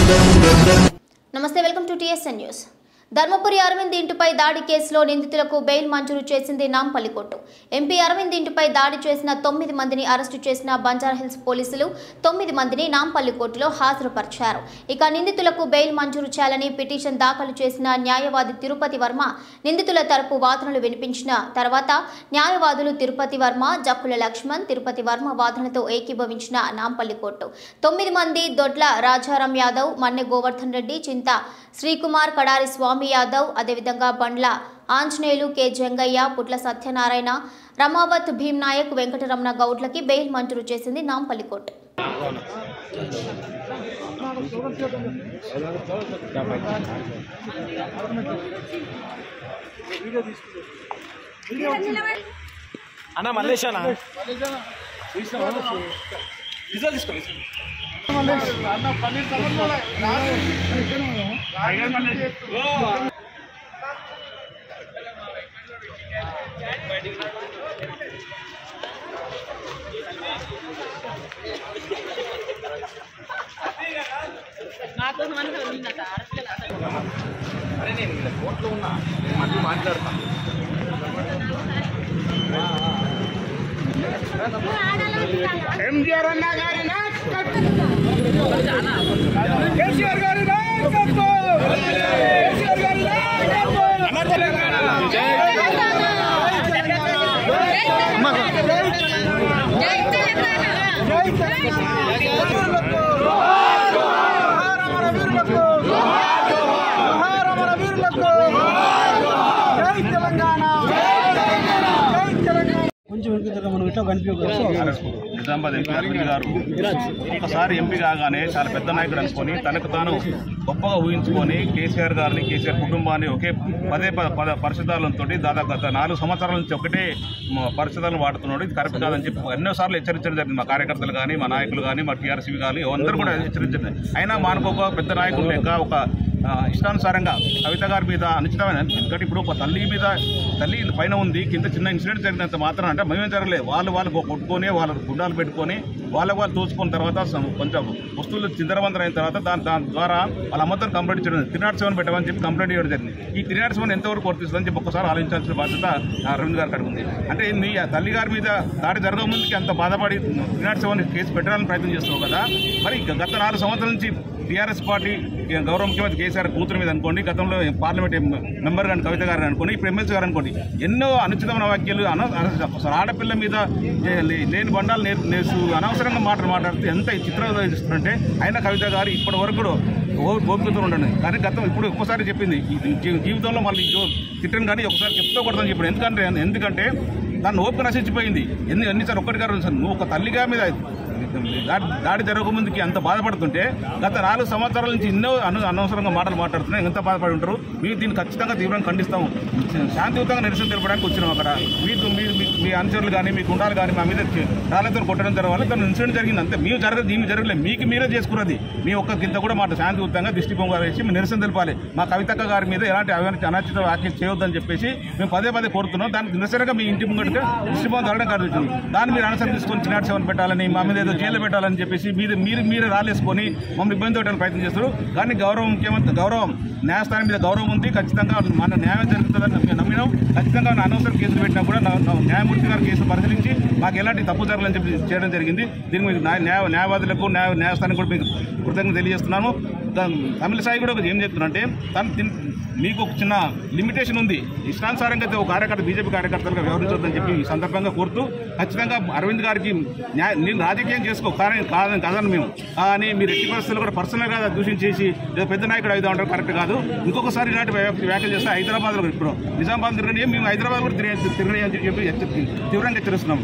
నమస్తే welcome to TSN news Dharmapuri Arvind ఇంటిపై దాడి కేసులో నిందితులకు బెయిల్ మంజూరు చేసింది నాంపల్లి కోర్టు ఎంపీ అరవింద్ ఇంటిపై దాడి చేసిన తొమ్మిది మందిని అరెస్టు చేసిన బంజారాహిల్స్ పోలీసులు తొమ్మిది మందిని నాంపల్లి కోర్టులో హాజరుపరిచారు ఇక నిందితులకు బెయిల్ మంజూరు చేయాలని పిటిషన్ దాఖలు చేసిన న్యాయవాది తిరుపతి వర్మ నిందితుల తరపు వాదనలు వినిపించిన తర్వాత న్యాయవాదులు తిరుపతి వర్మ జక్కుల లక్ష్మణ్ తిరుపతి వర్మ వాదనలతో ఏకీభవించిన నాంపల్లి కోర్టు తొమ్మిది మంది దొడ్ల రాజారాం యాదవ్ మన్నె గోవర్ధన్ రెడ్డి చింత శ్రీకుమార్ కడారి స్వామి యాదవ్ అదేవిధంగా బండ్ల ఆంజనేయులు కె జంగయ్య పుట్ల సత్యనారాయణ రమావత్ భీమ్ నాయక్ వెంకటరమణ గౌడ్లకి బెయిల్ మంజూరు చేసింది నాంపల్లి కోర్టు అన్న మల్లేశానా అరే నేను ఇలా కోర్టులో ఉన్నా నేను మళ్ళీ మాట్లాడతాను ఎంజిఆర్ అన్న గారి నాయకత్వం కేసీఆర్ గారి నాయకత్వం కేసీఆర్ గారి నాయకత్వం జై తెలంగాణ జై తెలంగాణ కొంచెం వెనుక మనం ఇట్లా కనిపించవచ్చు నిజామాబాద్ ఎంపీ అరవింద్ గారు ఒకసారి ఎంపీ కాగానే చాలా పెద్ద నాయకుడు అనుకొని తనకు తాను గొప్పగా ఊహించుకొని కేసీఆర్ గారిని కేసీఆర్ కుటుంబాన్ని ఒకే పదే పద పద పరిశుధాలతో దాదాపు గత నాలుగు సంవత్సరాల నుంచి ఒకటే మ- పరిశుధాలను వాడుతున్నాడు ఇది కరెక్ట్ కాదని చెప్పి ఎన్నోసార్లు హెచ్చరించడం జరిగింది మా కార్యకర్తలు కానీ మా నాయకులు కానీ మా టీఆర్సీ కానీ అందరూ కూడా హెచ్చరించారు అయినా మానుకోక పెద్ద నాయకులు లేక ఒక ఆ, ఇష్టానుసారంగా కవిత గారి మీద అనుచితమైన ఎందుకంటే ఇప్పుడు ఒక తల్లి మీద తల్లి పైన ఉంది కింద చిన్న ఇన్సిడెంట్ జరిగినంత మాత్రం అంటే మేమేం జరగలేదు వాళ్ళు వాళ్ళు కొట్టుకొని వాళ్ళ గుండాలు పెట్టుకొని వాళ్ళ వాళ్ళు తోచుకున్న తర్వాత సం- కొంచెం వస్తువులు చిందరవందర అయిన తర్వాత దాని దాని ద్వారా వాళ్ళ అమ్మతో కంప్లైంట్ చేయడం త్రీ నాట్ సెవెన్ పెట్టమని చెప్పి కంప్లైంట్ చేయడం జరిగింది ఈ త్రీ నాట్ సెవెన్ ఎంతవరకు వర్తిస్తుందని చెప్పి ఒక్కసారి ఆలోచించాల్సిన బాధ్యత ఆ అరవింద్ గారికి అడుగుంది అంటే మీ ఆ తల్లి గారి మీద దాడి జరగక ముందుకి అంత బాధపడి త్రీ నాట్ సెవెన్ కేసు పెట్టడానికి ప్రయత్నం చేస్తున్నావు కదా మరి గత నాలుగు సంవత్సరాల నుంచి టీఆర్ఎస్ పార్టీ గౌరవ ముఖ్యమంత్రి కేసీఆర్ కూతురు మీద అనుకోండి గతంలో పార్లమెంట్ మెంబర్ గారిని కవిత గారిని అనుకోండి ఇప్పుడు ఎమ్మెల్సీ గారు అనుకోండి ఎన్నో అనుచితమైన వ్యాఖ్యలు అన అన- అసలు ఆడపిల్ల మీద లే- లే- లేని బండాలు నేర్ నేర్చు అనవసరంగా మాటలు మాట్లాడుతూ ఎంత చిత్రంగా ఇస్తుంటే అయినా కవిత గారు ఇప్పటి వరకు కూడా ఓ- ఓపికతో ఉండండి కానీ గతం ఇప్పుడు ఒక్కసారి చెప్పింది ఈ జీ- జీవితంలో మళ్ళీ జో- తిట్టను కానీ ఒకసారి చెప్తూ కూడదని చెప్పాడు ఎందుకంటే ఎందుకంటే దాన్ని ఓపిక నశించిపోయింది ఎన్ని ఎన్నిసార్లు ఒక్కటి గారు నువ్వు ఒక తల్లిగా మీద దాడి దాడి జరగకముందుకి అంత బాధపడుతుంటే గత నాలుగు సంవత్సరాల నుంచి ఎన్నో అను అనవసరంగా మాటలు మాట్లాడుతున్నాయి ఎంత బాధపడి ఉంటారు మేము దీన్ని ఖచ్చితంగా తీవ్రంగా ఖండిస్తాము శాంతియుతంగా నిరసన తెలపడానికి వచ్చినాం అక్కడ మీకు మీ మీ- మీ అనుచరులు కానీ మీ గుండాలు కానీ మా మీద రాళ్ళతో కొట్టడం జరగాలి దాని ఇన్సిడెంట్ జరిగింది అంతే మేము జరగదు దీన్ని జరగలేదు మీకు మీరే చేసుకున్నది మీ ఒక్క గింత కూడా మాట శాంతియుతంగా దిష్టి బొంగ వేసి మేము నిరసన తెలపాలి మా కవితక్క గారి మీద ఎలాంటి అవినీతి అనాచిత వ్యాఖ్యలు చేయొద్దని చెప్పేసి మేము పదే పదే కోరుతున్నాం దానికి నిరసనగా మీ ఇంటి ముంగట్టుగా దృష్టి బొంగ తరడం కాదు దాన్ని మీరు అనసరం తీసుకొని చిన్నాటి సెవెన్ పెట్టాలని మా మీద ఏదో జైలు పెట్టాలని చెప్పేసి మీరు మీరు మీరే రాలేసుకొని మమ్మల్ని ఇబ్బంది పెట్టడానికి ప్రయత్నం చేస్తారు కానీ గౌరవం ముఖ్యమంత్రి గౌరవం న్యాయస్థానం మీద గౌరవం ఉంది ఖచ్చితంగా మన న్యాయం జరుగుతుందని మేము నమ్మినాం ఖచ్చితంగా నా అనవసరం కేసులు పెట్టినా కూడా నా- నా న్యాయమూర్తి గారు కేసు పరిశీలించి మాకు ఎలాంటి తప్పు జరగాలని చెప్పి చేయడం జరిగింది దీనికి మీకు న్యాయ న్యాయ- న్యాయవాదులకు న్యాయ న్యాయస్థానం కూడా మీకు కృతజ్ఞత తెలియజేస్తున్నాను దా- తమిళ సాయి కూడా ఏం చెప్తున్నారంటే తను తిన్- మీకు ఒక చిన్న లిమిటేషన్ ఉంది ఇష్టానుసారంగా అయితే ఒక కార్యకర్త బీజేపీ కార్యకర్తలుగా వ్యవహరించొద్దని చెప్పి ఈ సందర్భంగా కోరుతూ ఖచ్చితంగా అరవింద్ గారికి న్యాయ నేను రాజకీయం చేసుకో కానీ కాదని కాదని మేము కానీ మీరు ఎట్టి పరిస్థితుల్లో కూడా పర్సనల్గా దూషించేసి ఏదో పెద్ద నాయకుడు అవుతా ఉంటారు కరెక్ట్ కాదు ఇంకొకసారి ఇలాంటి వ్యాఖ్య- వ్యాఖ్యలు చేస్తే హైదరాబాద్లో ఇప్పుడు నిజామాబాద్ తిరగని మేము హైదరాబాద్ కూడా తిరిగి తిరగని అని చెప్పి హెచ్చరి- తీవ్రంగా హెచ్చరిస్తున్నాం